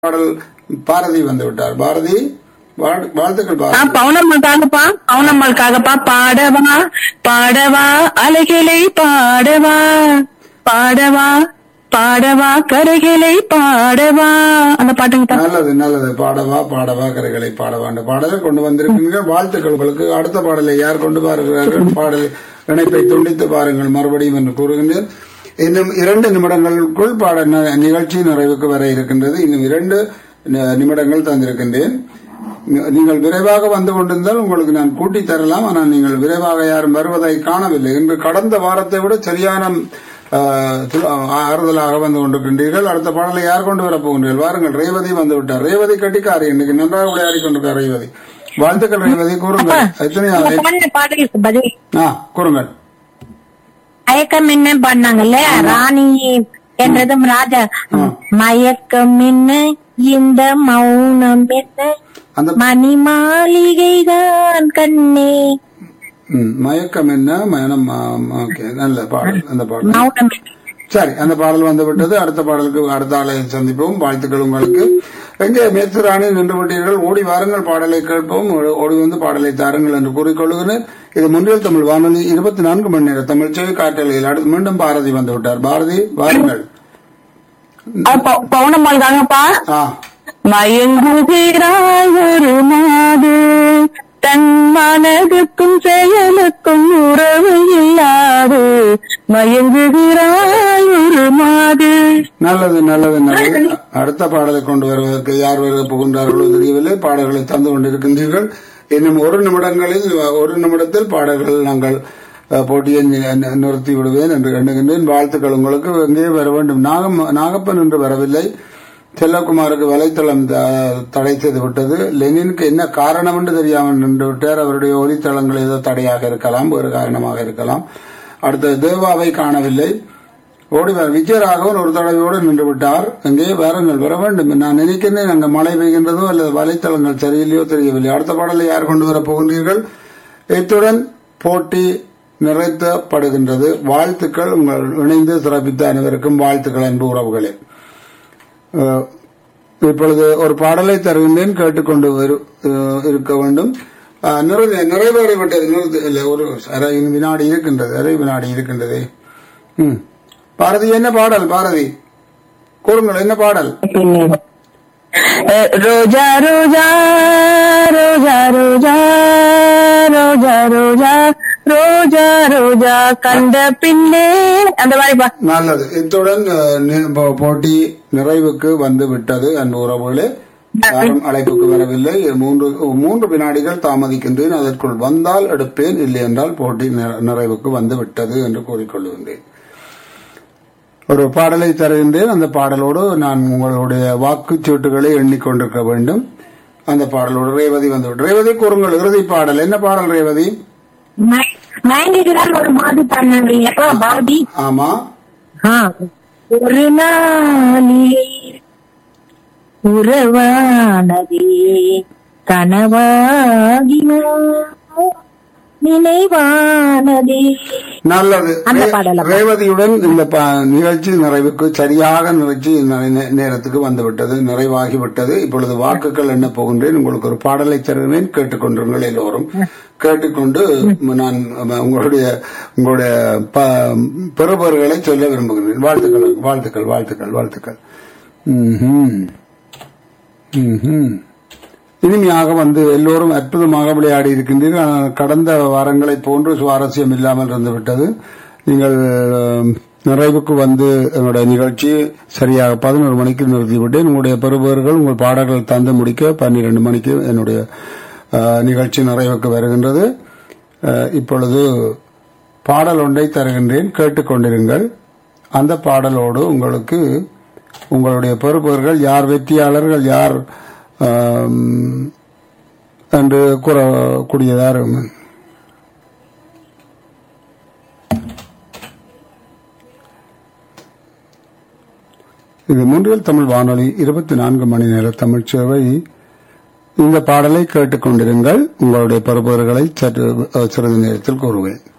பாடல் பாரதி வந்து விட்டார் பாரதி வாழ்- வாழ்த்துக்கள் ஆ, பாரதி பவுனம்மாளுக்காகப்பா பவுனம்மாளுக்காகப்பா பாடவா பாடவா அலைகளை பாடவா பாடவா பாடவா கரைகளை பாடவா அந்த பாட்டுங்கப்பா நல்லது நல்லது பாடவா பாடவா கரைகளை பாடவா என்ற பாடலை கொண்டு வந்திருக்கீங்க வாழ்த்துக்கள் உங்களுக்கு அடுத்த பாடலை யார் கொண்டு வருகிறார்கள் பாடல் இணைப்பை துண்டித்து பாருங்கள் மறுபடியும் என்று கூறுகின்றேன் இன்னும் இரண்டு நிமிடங்களுக்குள் பாட ந- நிகழ்ச்சி நிறைவுக்கு வர இருக்கின்றது இன்னும் இரண்டு ந- நிமிடங்கள் தந்திருக்கின்றேன் நீ- நீங்கள் விரைவாக வந்து கொண்டிருந்தால் உங்களுக்கு நான் கூட்டி தரலாம் ஆனால் நீங்கள் விரைவாக யாரும் வருவதை காணவில்லை இன்று கடந்த வாரத்தை விட சரியான ஆ, து- ஆறுதலாக வந்து கொண்டிருக்கின்றீர்கள் அடுத்த பாடலை யார் கொண்டு வரப் போகின்றீர்கள் வாருங்கள் ரேவதி வந்து விட்டார் ரேவதி கட்டிக்காரி இன்னைக்கு நன்றாக விளையாடி கொண்டிருக்கார் ரேவதி வாழ்த்துக்கள் ரேவதி கூறுங்கள் எத்தனை அந்த பாடின பாடலுக்கு பதில் ஆ கூறுங்கள் மயக்கம் என்ன பாடினாங்கல்ல ராணி என்றதும் ராஜா மயக்கம் என்ன இந்த மௌனம் என்ன அந்த மணி மாளிகைதான் கண்ணே ம், மயக்கம் என்ன மனம் ஓகே நல்ல பாடல் அந்த பாடல் மௌனம் என்ன? சரி அந்த பாடல் வந்து விட்டது அடுத்த பாடலுக்கு அடுத்த ஆளை சந்திப்போம் வாழ்த்துக்கள் உங்களுக்கு எங்கே மேத்து ராணி நின்று விட்டீர்கள் ஓடி வாருங்கள் பாடலை கேட்போம் ஓ- ஓடி வந்து பாடலை தாருங்கள் என்று கூறிக்கொள்கிறேன் இது முன்னில் தமிழ் வானொலி இருபத்தி நான்கு மணி நேர தமிழ் செவி காட்டலையில் அடுத்து மீண்டும் பாரதி வந்து விட்டார் பாரதி வாருங்கள் அது பௌ- பௌனம்மாளுக்காகப்பா ஆ மயங்குகிறாய் ஒரு மாது தன் மனதுக்கும் செயலுக்கும் உறவு இல்லாது மயங்குகிறாய் ஒரு மாது நல்லது நல்லது நல்லது அடுத்த பாடலை கொண்டு வருவதற்கு யார் வர புகுந்தார்களோ தெரியவில்லை பாடல்களை தந்து கொண்டிருக்கின்றீர்கள் இன்னும் ஒரு நிமிடங்களில் ஒரு நிமிடத்தில் பாடல்கள் நாங்கள் அஹ், போட்டியை நி- நி- நிறுத்தி விடுவேன் என்று எண்ணுகின்றேன் வாழ்த்துக்கள் உங்களுக்கு எங்கே வர வேண்டும் நாகம் நாகப்பன் என்று வரவில்லை செல்லகுமாருக்கு வலைத்தளம் த- தடை செய்து விட்டது லெனினுக்கு என்ன காரணம் என்று தெரியாமல் நின்று விட்டார் அவருடைய ஒலித்தளங்கள் ஏதோ தடையாக இருக்கலாம் வேறு காரணமாக இருக்கலாம் அடுத்த தேவாவை காணவில்லை ஓடி வர விஜயராகவன் ஒரு தடவையோடு நின்று விட்டார் அங்கே வாருங்கள் வர வேண்டும் நான் நினைக்கிறேன் அங்க மழை பெய்கின்றதோ அல்லது வலைத்தளங்கள் சரியில்லையோ தெரியவில்லை அடுத்த பாடலை யார் கொண்டு வரப் போகின்றீர்கள் இத்துடன் போட்டி நிறைத்தப்படுகின்றது வாழ்த்துக்கள் உங்கள் இணைந்து சிறப்பித்த அனைவருக்கும் வாழ்த்துக்கள் அன்பு உறவுகளே அஹ், இப்பொழுது ஒரு பாடலை தருகின்றேன் கேட்டுக்கொண்டு வரு- அஹ், இருக்க வேண்டும் அஹ், நிறைவே- நிறைவேறிவிட்டது நிறுத்து- இல்லை ஒரு அரை வினாடி இருக்கின்றது அரை வினாடி இருக்கின்றது ம் பாரதி என்ன பாடல் பாரதி கூறுங்கள் என்ன பாடல் அஹ், ரோஜா ரோஜா ரோஜா ரோஜா ரோஜா ரோஜா ரோஜா ரோஜா கண்ட பின்னே அந்த மாதிரிப்பா நல்லது இத்துடன் அஹ், நி- போ- போட்டி நிறைவுக்கு வந்து விட்டது அன்பு உறவுகளே யாரும் அழைப்புக்கு வரவில்லை மூன்று மூன்று வினாடிகள் தாமதிக்கின்றேன் அதற்குள் வந்தால் எடுப்பேன் இல்லை என்றால் போட்டி நிற- நிறைவுக்கு வந்து விட்டது என்று கூறிக்கொள்கின்றேன் ஒரு பாடலை தருகின்றேன் அந்த பாடலோடு நான் உங்களுடைய வாக்குச்சீட்டுகளை எண்ணிக்கொண்டிருக்க வேண்டும் அந்த பாடலோடு ரேவதி வந்து ரேவதி கூறுங்கள் இறுதி பாடல் என்ன பாடல் ரேவதி மயங்குகிறாள் ஒரு மாது பண்ணீங்கப்பா பாரதி ஆமா ஆ. ஒரு நாளிலே உறவானதே கனவாகினோ நினைவானதே நல்லது அந்த ரே- பாடலா? ரேவதியுடன் இந்த ப- நிகழ்ச்சி நிறைவுக்கு சரியாக நிகழ்ச்சி நே- நே- நேரத்துக்கு வந்துவிட்டது நிறைவாகிவிட்டது இப்பொழுது வாக்குகள் என்ன போகின்றேன் உங்களுக்கு ஒரு பாடலை தருகிறேன் கேட்டுக்கொண்டிருங்கள் எல்லோரும் கேட்டுக்கொண்டு நான் உங்களுடைய உங்களுடைய ப- பெறுபவர்களை சொல்ல விரும்புகிறேன் வாழ்த்துக்கள் வாழ்த்துக்கள் வாழ்த்துக்கள் வாழ்த்துக்கள் ம்ஹும். ம்ஹும். இனிமையாக வந்து எல்லோரும் அற்புதமாக விளையாடி இருக்கின்றீர்கள் ஆனால் கடந்த வாரங்களை போன்று சுவாரஸ்யம் இல்லாமல் இருந்துவிட்டது நீங்கள் அஹ், நிறைவுக்கு வந்து என்னுடைய நிகழ்ச்சி சரியாக பதினோரு மணிக்கு நிறுத்திவிட்டேன் உங்களுடைய பெறுபவர்கள் உங்கள் பாடல்கள் தந்து முடிக்க பன்னிரண்டு மணிக்கு என்னுடைய அஹ், நிகழ்ச்சி நிறைவுக்கு வருகின்றது அஹ், இப்பொழுது பாடல் ஒன்றை தருகின்றேன் கேட்டுக்கொண்டிருங்கள் அந்த பாடலோடு உங்களுக்கு உங்களுடைய பெறுபவர்கள் யார் வெற்றியாளர்கள் யார் ஆம், என்று கூறக்கூடியதா இருக்கும் இது மூன்றில் தமிழ் வானொலி இருபத்தி நான்கு மணி நேர தமிழ் சேவை இந்த பாடலை கேட்டுக்கொண்டிருங்கள் உங்களுடைய பருப்பவர்களை சற்று அஹ், சிறிது நேரத்தில் கூறுவேன்